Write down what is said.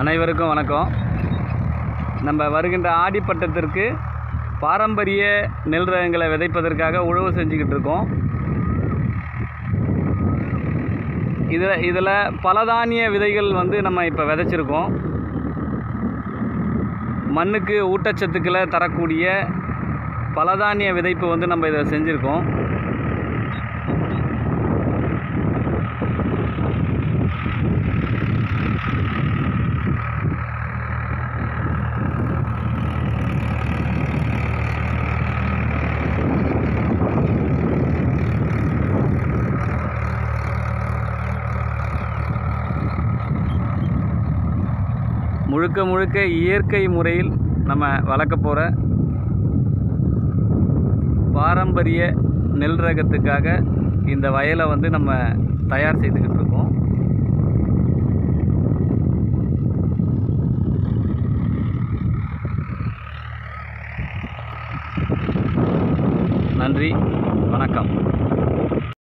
அனைவருக்கும் வணக்கம் நம்ம வருகின்ற ஆடிப்பட்டத்திற்கு பாரம்பரிய நெல் ரகங்களை விதைப்பதற்காக உழவு செஞ்சுக்கிட்டு இருக்கோம் இதில் இதில் பலதானிய விதைகள் வந்து நம்ம இப்போ விதைச்சிருக்கோம் மண்ணுக்கு ஊட்டச்சத்துக்களை தரக்கூடிய பலதானிய விதைப்பு வந்து நம்ம இதை செஞ்சுருக்கோம் முழுக்க முழுக்க இயற்கை முறையில் நம்ம வளர்க்க போகிற பாரம்பரிய நெல் ரகத்துக்காக இந்த வயலை வந்து நம்ம தயார் செய்துக்கிட்டு இருக்கோம் நன்றி வணக்கம்